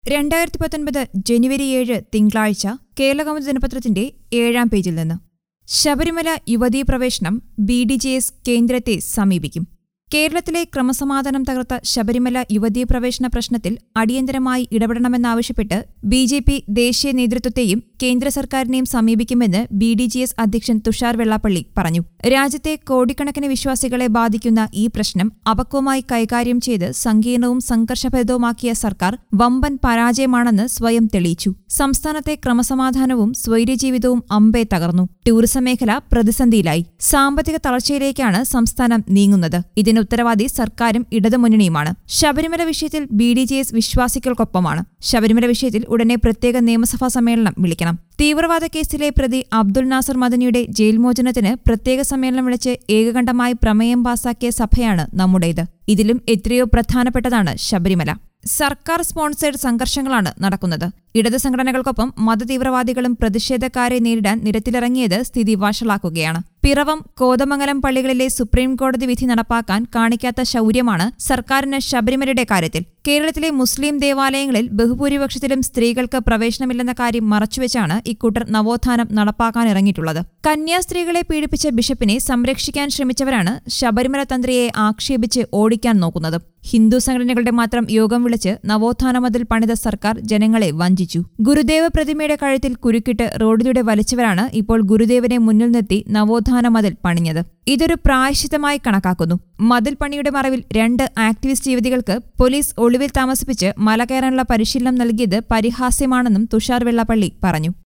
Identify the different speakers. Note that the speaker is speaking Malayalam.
Speaker 1: രണ്ടായിരത്തി പത്തൊൻപത് ജനുവരി ഏഴ് തിങ്കളാഴ്ച കേരളകൗമുദി ദിനപത്രത്തിന്റെ ഏഴാം പേജിൽ നിന്ന് ശബരിമല യുവതീ പ്രവേശനം ബി ഡി ജെ എസ് കേന്ദ്രത്തെ സമീപിക്കും കേരളത്തിലെ ക്രമസമാധാനം തകർത്ത ശബരിമല യുവതീ പ്രവേശന പ്രശ്നത്തിൽ അടിയന്തരമായി ഇടപെടണമെന്നാവശ്യപ്പെട്ട് ബി ജെ പി ദേശീയ നേതൃത്വത്തെയും കേന്ദ്ര സർക്കാരിനെയും സമീപിക്കുമെന്ന് ബി ഡി ജി എസ് അധ്യക്ഷൻ തുഷാർ വെള്ളാപ്പള്ളി പറഞ്ഞു രാജ്യത്തെ കോടിക്കണക്കിന് വിശ്വാസികളെ ബാധിക്കുന്ന ഈ പ്രശ്നം അപക്വമായി കൈകാര്യം ചെയ്ത് സങ്കീർണവും സംഘർഷഭരിതവുമാക്കിയ സർക്കാർ വമ്പൻ പരാജയമാണെന്ന് സ്വയം തെളിയിച്ചു സംസ്ഥാനത്തെ ക്രമസമാധാനവും സ്വൈര്യജീവിതവും അമ്പേ തകർന്നു ടൂറിസം മേഖല പ്രതിസന്ധിയിലായി സാമ്പത്തിക തളർച്ചയിലേക്കാണ് സംസ്ഥാനം നീങ്ങുന്നത് ഇതിന് ഉത്തരവാദി സർക്കാരും ഇടതുമുന്നണിയുമാണ് ശബരിമല വിഷയത്തിൽ ബി ഡി ജെ എസ് വിശ്വാസികൾക്കൊപ്പമാണ് ശബരിമല വിഷയത്തിൽ ഉടനെ പ്രത്യേക നിയമസഭാ സമ്മേളനം വിളിക്കണം തീവ്രവാദ കേസിലെ പ്രതി അബ്ദുൾ നാസർ മദനിയുടെ ജയിൽ മോചനത്തിന് പ്രത്യേക സമ്മേളനം വിളിച്ച് ഏകകണ്ഠമായി പ്രമേയം പാസാക്കിയ സഭയാണ് നമ്മുടേത് ഇതിലും എത്രയോ പ്രധാനപ്പെട്ടതാണ് ശബരിമല സർക്കാർ സ്പോൺസേഡ് സംഘർഷങ്ങളാണ് നടക്കുന്നത് ഇടത് സംഘടനകൾക്കൊപ്പം മതതീവ്രവാദികളും പ്രതിഷേധക്കാരെ നേരിടാൻ നിരത്തിലിറങ്ങിയത് സ്ഥിതി വഷളാക്കുകയാണ് പിറവം കോതമംഗലം പള്ളികളിലെ സുപ്രീം കോടതി വിധി നടപ്പാക്കാൻ കാണിക്കാത്ത ശൗര്യമാണ് സർക്കാരിന് ശബരിമലയുടെ കാര്യത്തിൽ കേരളത്തിലെ മുസ്ലിം ദേവാലയങ്ങളിൽ ബഹുഭൂരിപക്ഷത്തിലും സ്ത്രീകൾക്ക് പ്രവേശനമില്ലെന്ന കാര്യം മറച്ചുവെച്ചാണ് ഇക്കൂട്ടർ നവോത്ഥാനം നടപ്പാക്കാനിറങ്ങിയിട്ടുള്ളത് കന്യാസ്ത്രീകളെ പീഡിപ്പിച്ച ബിഷപ്പിനെ സംരക്ഷിക്കാൻ ശ്രമിച്ചവരാണ് ശബരിമല തന്ത്രിയെ ആക്ഷേപിച്ച് ഓടിക്കാൻ നോക്കുന്നത് ഹിന്ദു സംഘടനകളുടെ മാത്രം യോഗം വിളിച്ച് നവോത്ഥാന മതിൽ പണിത സർക്കാർ ജനങ്ങളെ വഞ്ചിച്ചു ഗുരുദേവ പ്രതിമയുടെ കഴുത്തിൽ കുരുക്കിട്ട് റോഡിലൂടെ വലിച്ചവരാണ് ഇപ്പോൾ ഗുരുദേവനെ മുന്നിൽ നിർത്തി നവോത്ഥാന മതിൽ പണിഞ്ഞത് ഇതൊരു പ്രായശ്ചിത്തമായി കണക്കാക്കുന്നു മതിൽ പണിയുടെ മറവിൽ രണ്ട് ആക്ടിവിസ്റ്റ് യുവതികൾക്ക് പോലീസ് ഒളിവിൽ താമസിപ്പിച്ച് മല കയറാനുള്ള പരിശീലനം നൽകിയത് പരിഹാസ്യമാണെന്നും തുഷാർ വെള്ളാപ്പള്ളി പറഞ്ഞു